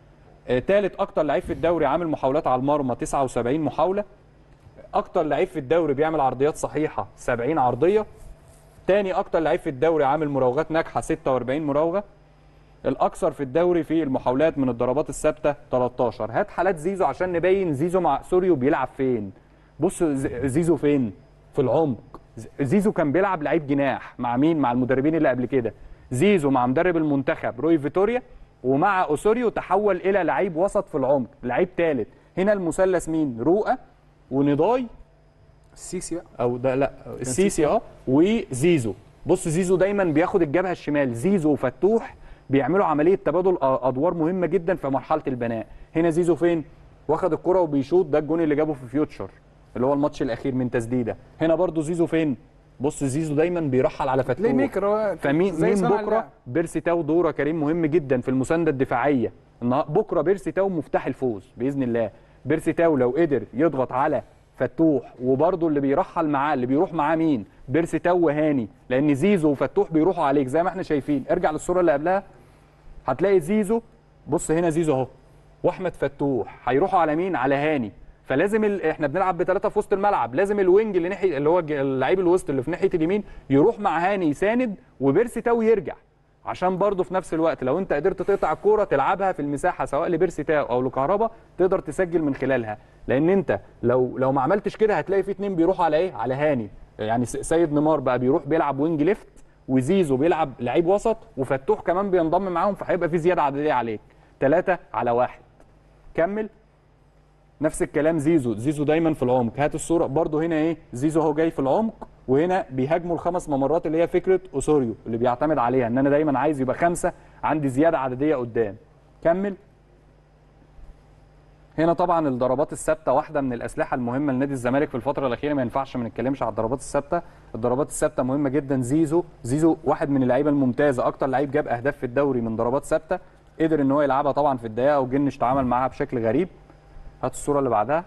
ثالث آه اكتر لعيب في الدوري عامل محاولات على المرمى 79 محاوله اكتر لعيب في الدوري بيعمل عرضيات صحيحه 70 عرضيه تاني اكتر لعيب في الدوري عامل مراوغات ناجحه 46 مراوغه الاكثر في الدوري في المحاولات من الضربات الثابته 13 هات حالات زيزو عشان نبين زيزو مع سوريو بيلعب فين بص زيزو فين في العمق زيزو كان بيلعب لعيب جناح مع مين مع المدربين اللي قبل كده زيزو مع مدرب المنتخب روي فيتوريا ومع اوسوريو تحول الى لعيب وسط في العمق لعيب ثالث هنا المثلث مين رؤى ونضاي السيسي بقى او ده لا السيسي اه وزيزو بص زيزو دايما بياخد الجبهه الشمال زيزو وفتوح بيعملوا عمليه تبادل ادوار مهمه جدا في مرحله البناء هنا زيزو فين واخد الكره وبيشوط ده الجون اللي جابه في فيوتشر اللي هو الماتش الاخير من تسديده هنا برضو زيزو فين بص زيزو دايما بيرحل على فتوح ليه ميكر فمين مين بكره بيرسي تاو دوره كريم مهم جدا في المسانده الدفاعيه بكره بيرسي تاو مفتاح الفوز باذن الله بيرسي تاو لو قدر يضغط على فتوح وبرضه اللي بيرحل معاه اللي بيروح معاه مين بيرسي تاو وهاني لان زيزو وفتوح بيروحوا عليك زي ما احنا شايفين ارجع للصوره اللي قبلها هتلاقي زيزو بص هنا زيزو اهو واحمد فتوح هيروحوا على مين على هاني فلازم ال... احنا بنلعب بثلاثه في وسط الملعب لازم الوينج اللي ناحيه اللي هو اللعيب الوسط اللي في ناحيه اليمين يروح مع هاني يساند وبيرسي تاو يرجع عشان برضه في نفس الوقت لو انت قدرت تقطع الكوره تلعبها في المساحه سواء لبيرسي تاو او لكهربا تقدر تسجل من خلالها لان انت لو لو ما عملتش كده هتلاقي في اتنين بيروحوا على ايه على هاني يعني سيد نيمار بقى بيروح بيلعب وينج ليفت وزيزو بيلعب لعيب وسط وفتوح كمان بينضم معاهم فهيبقى في زياده عدديه عليك ثلاثة على واحد كمل نفس الكلام زيزو زيزو دايما في العمق هات الصوره برده هنا ايه زيزو هو جاي في العمق وهنا بيهاجموا الخمس ممرات اللي هي فكره اوسوريو اللي بيعتمد عليها ان انا دايما عايز يبقى خمسه عندي زياده عدديه قدام كمل هنا طبعا الضربات الثابته واحده من الاسلحه المهمه لنادي الزمالك في الفتره الاخيره ما ينفعش ما نتكلمش على الضربات الثابته الضربات الثابته مهمه جدا زيزو زيزو واحد من اللعيبه الممتازه اكتر لعيب جاب اهداف في الدوري من ضربات ثابته قدر ان هو يلعبها طبعا في الدقيقه وجنش تعامل معاها بشكل غريب هات الصوره اللي بعدها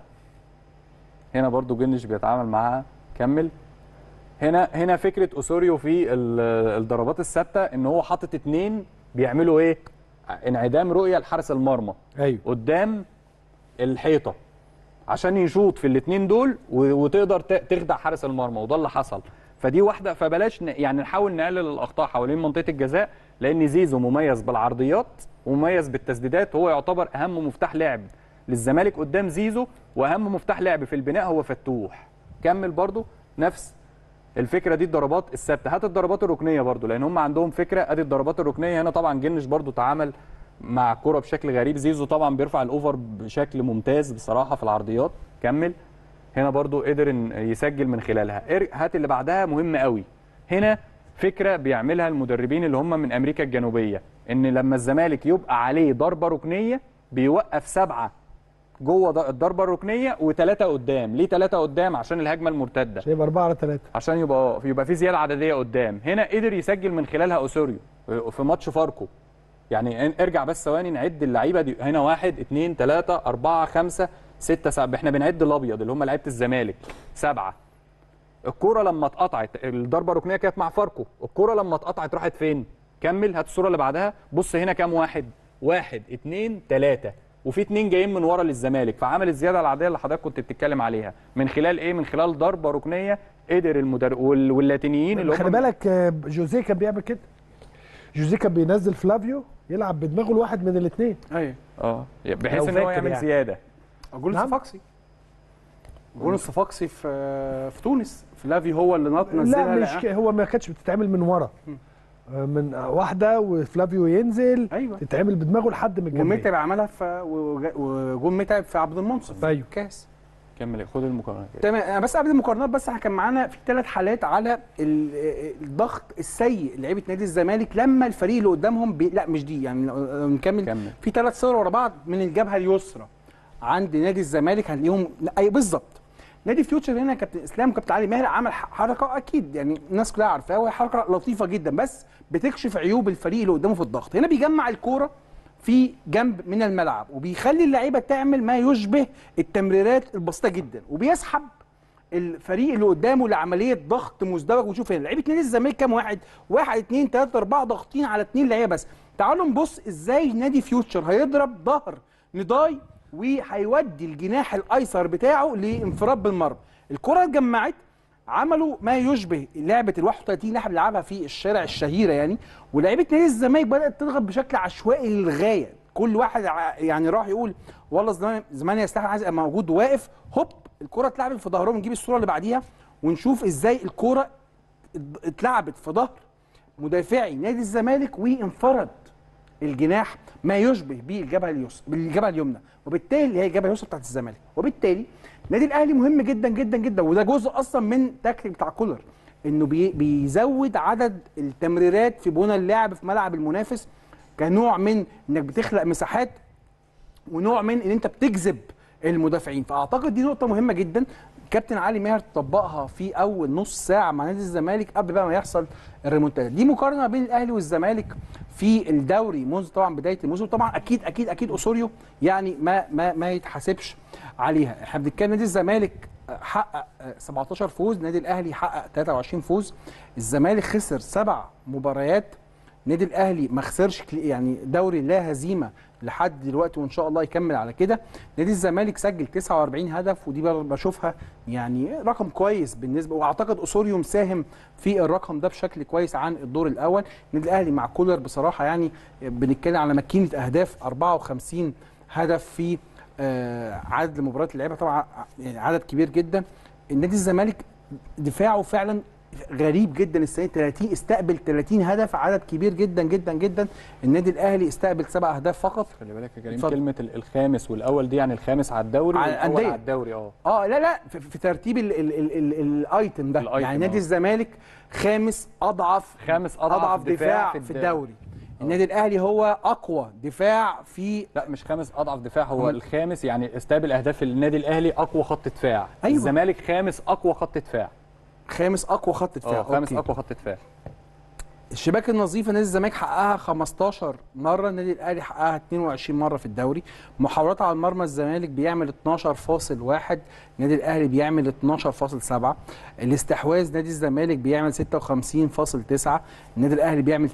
هنا برضو جنش بيتعامل معاها كمل هنا هنا فكره اوسوريو في الضربات الثابته ان هو حاطط اتنين بيعملوا ايه انعدام رؤيه لحارس المرمى ايوه قدام الحيطه عشان يشوط في الاثنين دول وتقدر تخدع حارس المرمى وده اللي حصل فدي واحده فبلاش يعني نحاول نقلل الاخطاء حوالين منطقه الجزاء لان زيزو مميز بالعرضيات ومميز بالتسديدات هو يعتبر اهم مفتاح لعب للزمالك قدام زيزو واهم مفتاح لعب في البناء هو فتوح كمل برضو نفس الفكره دي الضربات الثابته هات الضربات الركنيه برضو لان هم عندهم فكره ادي الضربات الركنيه هنا طبعا جنش برضو تعامل مع الكره بشكل غريب زيزو طبعا بيرفع الاوفر بشكل ممتاز بصراحه في العرضيات كمل هنا برضو قدر ان يسجل من خلالها هات اللي بعدها مهم قوي هنا فكره بيعملها المدربين اللي هم من امريكا الجنوبيه ان لما الزمالك يبقى عليه ضربه ركنيه بيوقف سبعه جوه الضربه الركنيه وثلاثه قدام ليه ثلاثه قدام عشان الهجمه المرتده عشان يبقى 4 على 3 عشان يبقى يبقى في زياده عدديه قدام هنا قدر يسجل من خلالها اوسوريو في ماتش فاركو يعني ارجع بس ثواني نعد اللعيبه دي هنا واحد اثنين ثلاثه اربعه خمسه سته سبعه احنا بنعد الابيض اللي هم لعيبه الزمالك سبعه الكوره لما اتقطعت الضربه الركنيه كانت مع فاركو الكوره لما اتقطعت راحت فين كمل هات الصوره اللي بعدها بص هنا كام واحد واحد اثنين ثلاثه وفي اثنين جايين من ورا للزمالك فعمل الزياده العاديه اللي حضرتك كنت بتتكلم عليها من خلال ايه من خلال ضربه ركنيه قدر المدرب واللاتينيين اللي خلي بالك جوزيه كان بيعمل كده جوزيه كان بينزل فلافيو يلعب بدماغه الواحد من الاثنين ايوه اه بحيث ان هو يعمل يعني. زياده جول نعم. الصفاقسي جول الصفاقسي في في تونس فلافي هو اللي نط نزلها لا مش ك- هو ما كانتش بتتعمل من ورا مم. آه، من واحده وفلافيو ينزل ايوه تتعمل بدماغه لحد من الجنبين ومتعب عملها في وج- وجول متعب في عبد المنصف ايوه كاس كمل خد المقارنه كده. تمام أنا بس قبل المقارنات بس احنا كان معانا في ثلاث حالات على ال- الضغط السيء لعيبه نادي الزمالك لما الفريق اللي قدامهم بي... لا مش دي يعني لو نكمل كمل في ثلاث صور ورا بعض من الجبهه اليسرى عند نادي الزمالك هنلاقيهم لا، اي بالظبط نادي فيوتشر هنا كابتن اسلام وكابتن علي ماهر عمل ح- حركه اكيد يعني الناس كلها عارفاها وهي حركه لطيفه جدا بس بتكشف عيوب الفريق اللي قدامه في الضغط هنا بيجمع الكوره في جنب من الملعب وبيخلي اللعيبه تعمل ما يشبه التمريرات البسيطه جدا وبيسحب الفريق اللي قدامه لعمليه ضغط مزدوج ونشوف هنا لعيبه نادي الزمالك كام واحد؟ واحد اثنين ثلاثه اربعه ضاغطين على اثنين لعيبه بس تعالوا نبص ازاي نادي فيوتشر هيضرب ظهر نضاي وهيودي الجناح الايسر بتاعه لانفراد بالمرمى الكره اتجمعت عملوا ما يشبه لعبه ال 31 لاعب اللي لعبها في الشارع الشهيره يعني ولاعيبه نادي الزمالك بدات تضغط بشكل عشوائي للغايه كل واحد ع- يعني راح يقول والله زمان زمان يستحق عايز ابقى موجود واقف هوب الكره اتلعبت في ظهرهم نجيب الصوره اللي بعديها ونشوف ازاي الكره ات- اتلعبت في ظهر مدافعي نادي الزمالك وانفرد الجناح ما يشبه به الجبهه اليسرى بالجبهه اليمنى وبالتالي هي الجبهه اليسرى بتاعت الزمالك وبالتالي النادي الاهلي مهم جدا جدا جدا وده جزء اصلا من تكتيك بتاع كولر انه بي بيزود عدد التمريرات في بنى اللعب في ملعب المنافس كنوع من انك بتخلق مساحات ونوع من ان انت بتجذب المدافعين فاعتقد دي نقطه مهمه جدا كابتن علي ماهر طبقها في اول نص ساعه مع نادي الزمالك قبل بقى ما يحصل الريمونتادا دي مقارنه بين الاهلي والزمالك في الدوري منذ طبعا بدايه الموسم طبعا اكيد اكيد اكيد اسوريو يعني ما ما ما يتحاسبش عليها احنا بنتكلم نادي الزمالك حقق 17 فوز نادي الاهلي حقق 23 فوز الزمالك خسر سبع مباريات نادي الاهلي ما خسرش كل- يعني دوري لا هزيمه لحد دلوقتي وان شاء الله يكمل على كده نادي الزمالك سجل 49 هدف ودي بر- بشوفها يعني رقم كويس بالنسبه واعتقد اسوريو مساهم في الرقم ده بشكل كويس عن الدور الاول النادي الاهلي مع كولر بصراحه يعني بنتكلم على ماكينه اهداف 54 هدف في آه، عدد المباريات اللي لعبها طبعا يعني عدد كبير جدا النادي الزمالك دفاعه فعلا غريب جدا السنه 30 استقبل 30 هدف عدد كبير جدا جدا جدا النادي الاهلي استقبل سبع اهداف فقط خلي بالك يا كريم اتفضل. كلمه ال- الخامس والاول دي يعني الخامس على الدوري على والاول الأندية. على الدوري اه اه لا لا في, في ترتيب ال ال ال ال الايتم ده الأيتم، يعني نادي آه. الزمالك خامس اضعف خامس أضعف اضعف دفاع, دفاع في في الدوري النادي الاهلي هو اقوى دفاع في لا مش خامس اضعف دفاع هو هم- الخامس يعني استقبل اهداف النادي الاهلي اقوى خط دفاع أيوة. الزمالك خامس اقوى خط دفاع خامس اقوى خط دفاع اه خامس أوكي. اقوى خط دفاع الشباك النظيفه نادي الزمالك حققها 15 مره النادي الاهلي حققها 22 مره في الدوري محاولات على المرمى الزمالك بيعمل 12.1 النادي الاهلي بيعمل 12.7 الاستحواذ نادي الزمالك بيعمل 56.9 النادي الاهلي بيعمل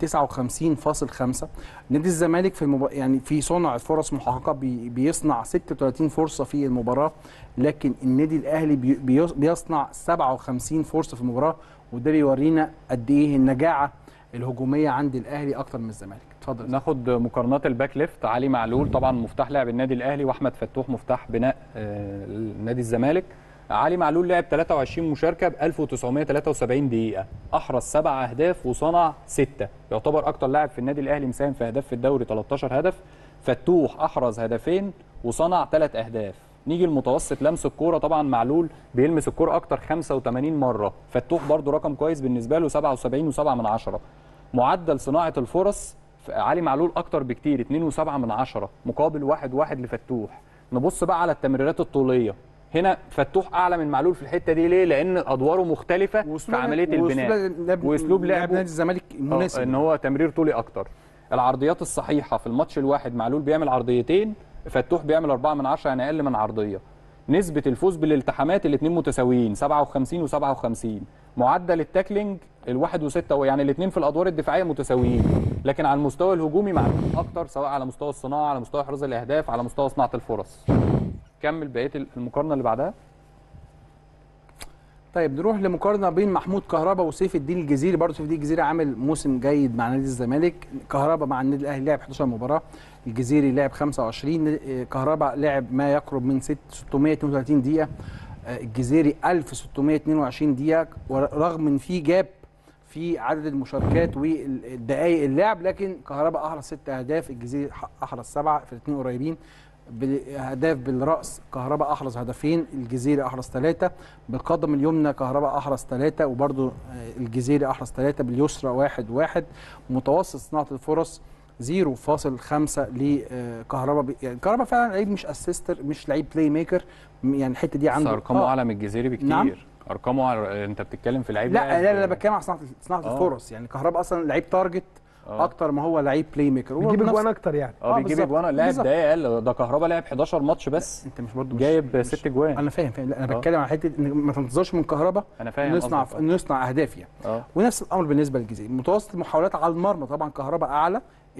59.5 نادي الزمالك في المب... يعني في صنع فرص محققه بي... بيصنع 36 فرصه في المباراه لكن النادي الاهلي بي... بيص- بيصنع 57 فرصه في المباراه وده بيورينا قد ايه النجاعه الهجوميه عند الاهلي اكتر من الزمالك اتفضل ناخد مقارنات الباك ليفت علي معلول طبعا مفتاح لاعب النادي الاهلي واحمد فتوح مفتاح بناء آه، نادي الزمالك علي معلول لعب 23 مشاركه ب 1973 دقيقه احرز سبع اهداف وصنع سته يعتبر اكتر لاعب في النادي الاهلي مساهم في اهداف في الدوري 13 هدف فتوح احرز هدفين وصنع ثلاث اهداف نيجي المتوسط لمس الكوره طبعا معلول بيلمس الكوره اكتر 85 مره فتوح برده رقم كويس بالنسبه له 77 و7 من عشرة معدل صناعه الفرص في علي معلول اكتر بكتير 2.7 من عشرة مقابل واحد واحد لفتوح نبص بقى على التمريرات الطوليه هنا فتوح اعلى من معلول في الحته دي ليه لان ادواره مختلفه في عمليه البناء واسلوب لعبه نادي الزمالك مناسب آه، ان هو تمرير طولي اكتر العرضيات الصحيحه في الماتش الواحد معلول بيعمل عرضيتين فتوح بيعمل 4 من 10 يعني اقل من عرضيه نسبة الفوز بالالتحامات الاثنين متساويين 57 و57 معدل التاكلينج الواحد وستة يعني الاثنين في الادوار الدفاعيه متساويين لكن على المستوى الهجومي معلول اكتر سواء على مستوى الصناعه على مستوى احراز الاهداف على مستوى صناعه الفرص كمل بقيه المقارنه اللي بعدها طيب نروح لمقارنه بين محمود كهربا وسيف الدين الجزيري برضه سيف الدين الجزيري عامل موسم جيد مع نادي الزمالك كهربا مع النادي الاهلي لعب 11 مباراه الجزيري لعب 25 كهربا لعب ما يقرب من 632 دقيقه الجزيري 1622 دقيقه ورغم ان في جاب في عدد المشاركات والدقائق اللعب لكن كهربا احرز ست اهداف الجزيري احرز سبعه في الاثنين قريبين باهداف بالراس كهربا احرز هدفين الجزيري احرز ثلاثه بالقدم اليمنى كهربا احرز ثلاثه وبرده الجزيري احرز ثلاثه باليسرى واحد واحد متوسط صناعه الفرص 0.5 لكهربا يعني كهربا فعلا لعيب مش اسيستر مش لعيب بلاي ميكر يعني الحته دي عنده ارقامه آه. اعلى من الجزيري بكتير نعم. ارقامه على... انت بتتكلم في لعيب لا لا لا, لا بتكلم على صناعه صناعه آه. الفرص يعني كهربا اصلا لعيب تارجت أوه. اكتر ما هو لعيب بلاي ميكر بيجيب اجوان اكتر يعني اه بيجيب اجوان لاعب دقايق اقل ده كهربا لعب 11 ماتش بس انت مش برضه جايب 6 اجوان انا فاهم فاهم لا انا بتكلم على حته ان ما تنتظرش من كهربا انا فاهم نصنع نصنع اهداف يعني أوه. ونفس الامر بالنسبه للجزيري متوسط المحاولات على المرمى طبعا كهربا اعلى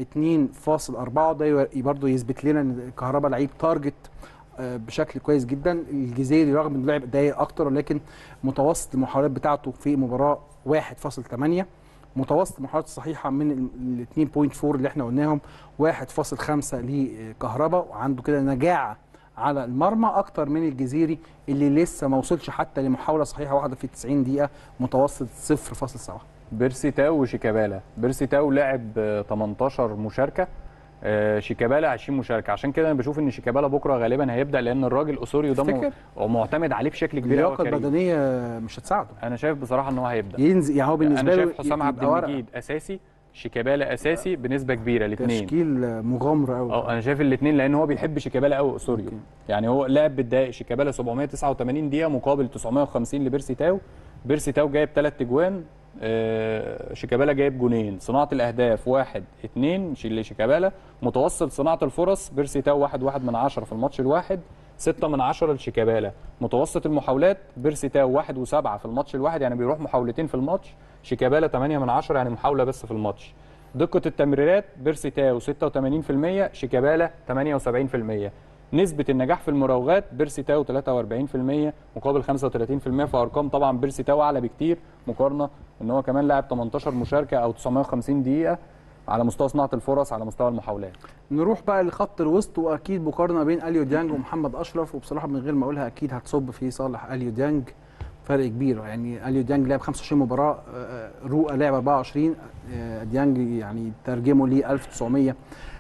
2.4 ده برضه يثبت لنا ان كهربا لعيب تارجت بشكل كويس جدا الجزيري رغم انه لعب دقايق اكتر ولكن متوسط المحاولات بتاعته في مباراه 1.8 متوسط المحاولات الصحيحه من ال 2.4 اللي احنا قلناهم 1.5 لكهربا وعنده كده نجاعه على المرمى اكتر من الجزيري اللي لسه ما وصلش حتى لمحاوله صحيحه واحده في 90 دقيقه متوسط 0.7 بيرسي تاو وشيكابالا بيرسي تاو لعب 18 مشاركه شيكابالا 20 مشاركه عشان كده انا بشوف ان شيكابالا بكره غالبا هيبدا لان الراجل اسوريو ده معتمد عليه بشكل كبير اللياقه البدنيه مش هتساعده انا شايف بصراحه ان هو هيبدا ينزل يعني هو بالنسبه له انا شايف حسام عبد المجيد اساسي شيكابالا اساسي بنسبه كبيره الاثنين تشكيل مغامره قوي اه انا شايف الاثنين لان هو بيحب شيكابالا قوي اسوريو يعني هو لعب بالدقائق شيكابالا 789 دقيقه مقابل 950 لبيرسي تاو بيرسي تاو جايب ثلاث اجوان آه شيكابالا جايب جونين صناعه الاهداف واحد اثنين لشيكابالا متوسط صناعه الفرص بيرسي تاو واحد واحد من عشرة في الماتش الواحد ستة من عشرة لشيكابالا متوسط المحاولات بيرسي تاو واحد وسبعة في الماتش الواحد يعني بيروح محاولتين في الماتش شيكابالا 8 من عشرة يعني محاولة بس في الماتش دقة التمريرات بيرسي تاو 86% شيكابالا 78% نسبة النجاح في المراوغات بيرسي تاو 43% مقابل 35% فارقام طبعا بيرسي تاو اعلى بكتير مقارنة ان هو كمان لاعب 18 مشاركة او 950 دقيقة على مستوى صناعة الفرص على مستوى المحاولات نروح بقى لخط الوسط واكيد مقارنة بين اليو ديانج ومحمد اشرف وبصراحة من غير ما اقولها اكيد هتصب في صالح اليو ديانج فرق كبير يعني اليو ديانج لعب 25 مباراة روقا لعب 24 ديانج يعني ترجمه ليه 1900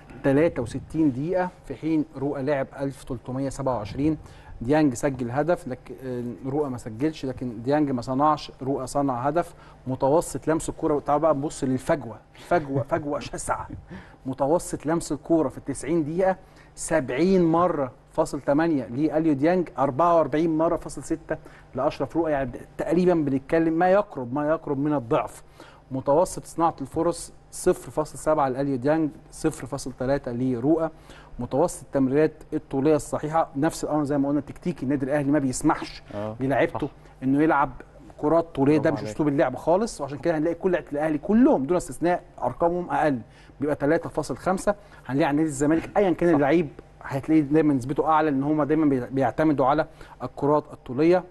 63 دقيقة في حين رؤى لعب 1327 ديانج سجل هدف لكن رؤى ما سجلش لكن ديانج ما صنعش رؤى صنع هدف متوسط لمس الكرة تعالوا بقى نبص للفجوة فجوة فجوة شاسعة متوسط لمس الكرة في ال 90 دقيقة 70 مرة فاصل 8 لاليو ديانج 44 مره فاصل 6 لاشرف رؤى يعني تقريبا بنتكلم ما يقرب ما يقرب من الضعف متوسط صناعه الفرص 0.7 لاليو ديانج 0.3 لرؤى متوسط التمريرات الطوليه الصحيحه نفس الامر زي ما قلنا تكتيك النادي الاهلي ما بيسمحش آه، للاعيبته صح. انه يلعب كرات طوليه ده برافو مش عليك. اسلوب اللعب خالص وعشان كده هنلاقي كل لعيبه الاهلي كلهم دون استثناء ارقامهم اقل بيبقى 3.5 هنلاقي على نادي الزمالك ايا كان اللعيب هتلاقي دايما نسبته اعلى لان هم دايما بي- بيعتمدوا على الكرات الطوليه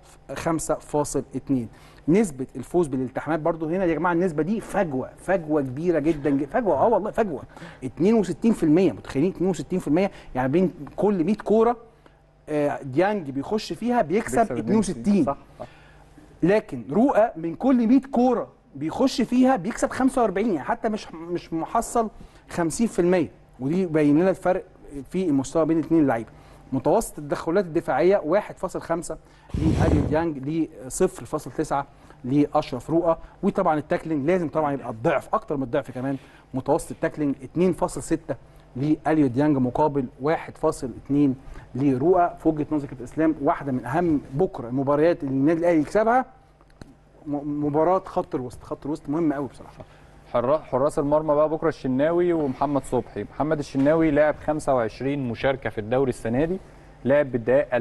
5.2 نسبه الفوز بالالتحامات برضو هنا يا جماعه النسبه دي فجوه فجوه كبيره جدا جدا فجوه اه والله فجوه 62% متخيلين 62% يعني بين كل 100 كوره آه، ديانج بيخش فيها بيكسب 62 صح صح لكن رؤى من كل 100 كوره بيخش فيها بيكسب 45 يعني حتى مش مش محصل 50% ودي باين لنا الفرق في المستوى بين الاثنين اللعيبه متوسط التدخلات الدفاعيه 1.5 لاليو ديانج ل 0.9 لاشرف رؤى وطبعا التاكلينج لازم طبعا يبقى الضعف اكتر من الضعف كمان متوسط التاكلينج 2.6 لاليو ديانج مقابل 1.2 لرؤى في وجهه نظري كابتن اسلام واحده من اهم بكره المباريات اللي النادي الاهلي يكسبها م- مباراه خط الوسط خط الوسط مهم قوي بصراحه حرا- حراس المرمى بقى بكره الشناوي ومحمد صبحي محمد الشناوي لعب 25 مشاركه في الدوري السنه دي لعب بالدقائق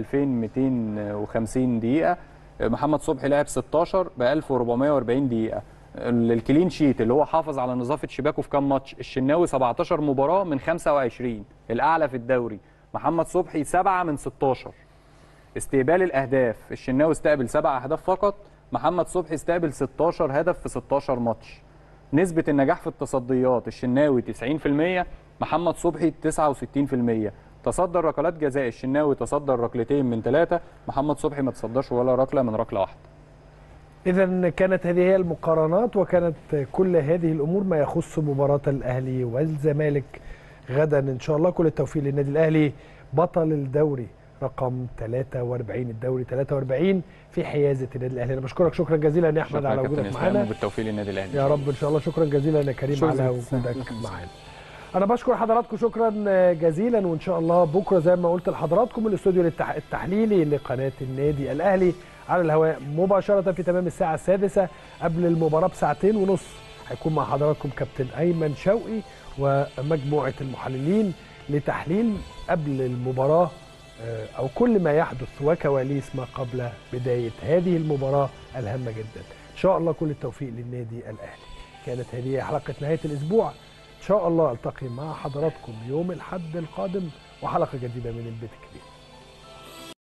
2250 دقيقه محمد صبحي لعب 16 ب 1440 دقيقه ال- الكلين شيت اللي هو حافظ على نظافه شباكه في كام ماتش الشناوي 17 مباراه من 25 الاعلى في الدوري محمد صبحي 7 من 16 استقبال الاهداف الشناوي استقبل سبع اهداف فقط محمد صبحي استقبل 16 هدف في 16 ماتش نسبة النجاح في التصديات الشناوي 90% محمد صبحي 69% تصدر ركلات جزاء الشناوي تصدر ركلتين من ثلاثة محمد صبحي ما تصدرش ولا ركلة من ركلة واحدة إذا كانت هذه هي المقارنات وكانت كل هذه الأمور ما يخص مباراة الأهلي والزمالك غدا إن شاء الله كل التوفيق للنادي الأهلي بطل الدوري رقم 43 الدوري 43 في حيازه النادي الاهلي انا بشكرك شكرا جزيلا يا احمد على وجودك معانا بالتوفيق للنادي الاهلي يا رب ان شاء الله شكرا جزيلا يا كريم على وجودك معانا انا بشكر حضراتكم شكرا جزيلا وان شاء الله بكره زي ما قلت لحضراتكم الاستوديو التحليلي لقناه النادي الاهلي على الهواء مباشره في تمام الساعه السادسه قبل المباراه بساعتين ونص هيكون مع حضراتكم كابتن ايمن شوقي ومجموعه المحللين لتحليل قبل المباراه أو كل ما يحدث وكواليس ما قبل بداية هذه المباراة الهامة جدا إن شاء الله كل التوفيق للنادي الأهلي كانت هذه حلقة نهاية الأسبوع إن شاء الله ألتقي مع حضراتكم يوم الحد القادم وحلقة جديدة من البيت الكبير